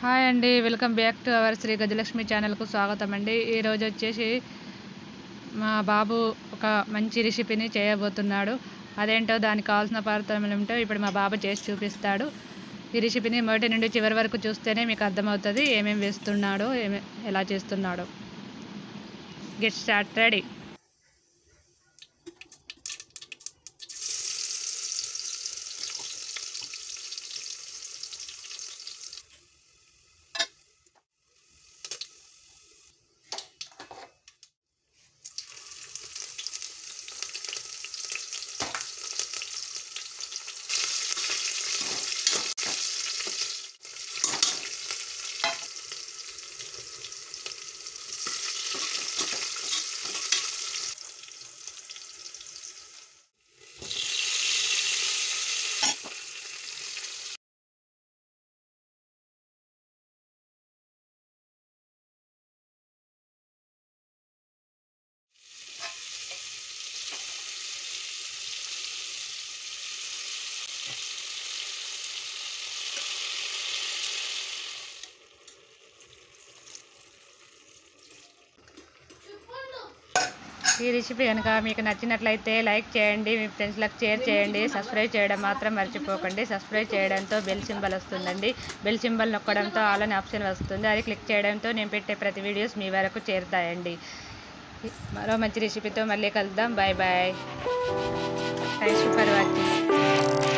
hi అండి welcome back to our Sri Gajalakshmi ఛానల్కు స్వాగతం అండి ఈరోజు వచ్చేసి మా బాబు ఒక మంచి రెసిపీని చేయబోతున్నాడు అదేంటో దానికి కావాల్సిన పదార్థాలు ఏమిటో ఇప్పుడు మా బాబు చేసి చూపిస్తాడు ఈ రెసిపీని మొదటి నుండి చివరి వరకు చూస్తేనే మీకు అర్థమవుతుంది ఏమేమి వేస్తున్నాడో ఏమే ఎలా చేస్తున్నాడో గెట్ స్టార్ట్ రెడీ ఈ రెసిపీ కనుక మీకు నచ్చినట్లయితే లైక్ చేయండి మీ ఫ్రెండ్స్లకు షేర్ చేయండి సబ్స్క్రైబ్ చేయడం మాత్రం మర్చిపోకండి సబ్స్క్రైబ్ చేయడంతో బెల్ సింబల్ వస్తుందండి బెల్ సింబల్ నొక్కడంతో ఆల్ అని ఆప్షన్ వస్తుంది అది క్లిక్ చేయడంతో నేను పెట్టే ప్రతి వీడియోస్ మీ వరకు చేరుతాయండి మరో మంచి రెసిపీతో మళ్ళీ కలుద్దాం bye bye thanks for watching